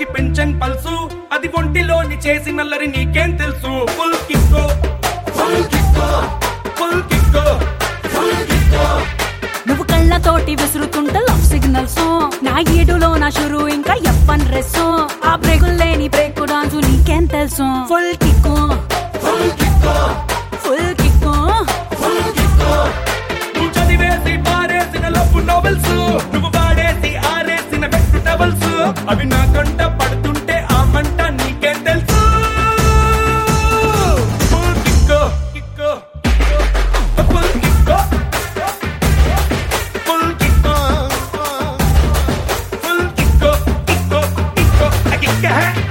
పెంచన్ pulse అది ఒంటిలోని చేసి నల్లరి నీకేం తెలుసు ఫుల్ కిక్కో ఫుల్ కిక్కో ఫుల్ కిక్కో ఫుల్ కిక్కో నువ్వు కళ్ళతోటి విసురుతుంటే లవ్ సిగ్నల్స్ నా ఈడులో నా షురు ఇంకా ఎప్పన్ డ్రెస్ ఆ బ్రేకులు లేని బ్రేక్ డాన్సు నీకేం తెలుసు ఫుల్ కిక్కు ఫుల్ కిక్కో ఫుల్ కిక్కు ఫుల్ కిక్కో నువ్వు చదివేసి పారేసిన లవ్ నోవెల్స్ నువ్వు వాడేసి ఆరేసిన బెస్ట్ టవల్స్ అవి నా కంట పడుతుంటే ఆ మంట నీకేం తెలుసు ఫుల్ కిక్కో కిక్కో ఫుల్ కిక్కో ఫుల్ కిక్కో ఫుల్ కిక్కో కిక్కో కిక్కో కిక్క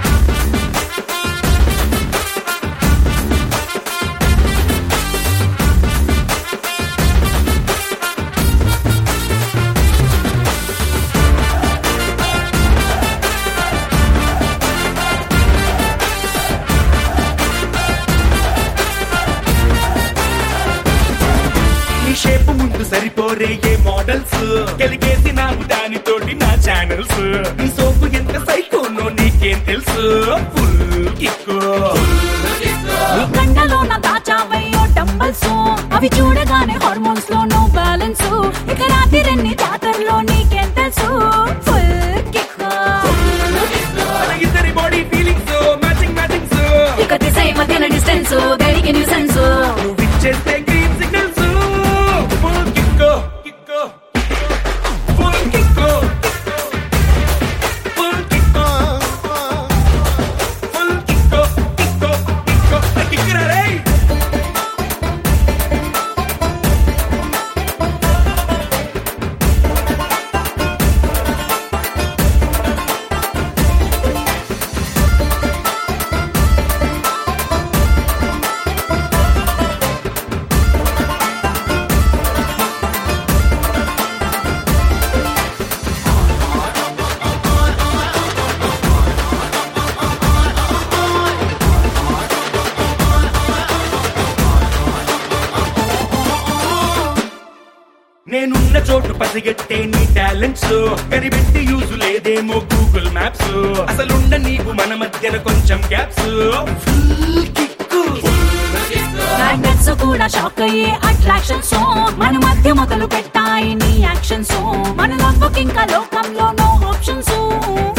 నీ షేప్ ముందు సరిపోరే ఏ మోడల్స్ కలిగేసి నాకు దానితోటి నా ఛానల్స్ నీ సోపు ఎంత సైకోనో నీకేం తెలుసు ఫుల్ కిక్కో నీ కళ్ళలో నా దాచావయ్యో డంబల్స్ అవి చూడగానే హార్మోన్స్ లో నో బ్యాలెన్స్ ఇక రాత్రి జాతరలో నీకేం తెలుసు ఫుల్ కిక్కు మన ఇద్దరి బాడీ ఫీలింగ్స్ మ్యాచింగ్ మ్యాచింగ్స్ ఇక దిశ మధ్యన డిస్టెన్స్ దేనికి న్యూసెన్స్ నువ్వు ఇచ్చేస్తే గ్రీన్ సిగ్నల్స్ ఫుల్ కిక్కో కిక్కో ఫుల్ కిక్కో ఫుల్ కిక్కో ఫుల్ కిక్కో కిక్కో కిక్కో కిక్కరా రే నేనున్న చోటు పసిగట్టే నీ టాలెంట్స్ కనిపెట్టి యూజ్ లేదేమో గూగుల్ మ్యాప్స్ అసలుండ నీకు మన మధ్యన కొంచెం గ్యాప్స్ మ్యాగ్నెట్స్ కూడా షాక్ అయ్యే అట్రాక్షన్స్ మన మధ్య మొదలు పెట్టాయి నీ యాక్షన్స్ మన లవ్ ఇంకా లోకంలో నో ఆప్షన్స్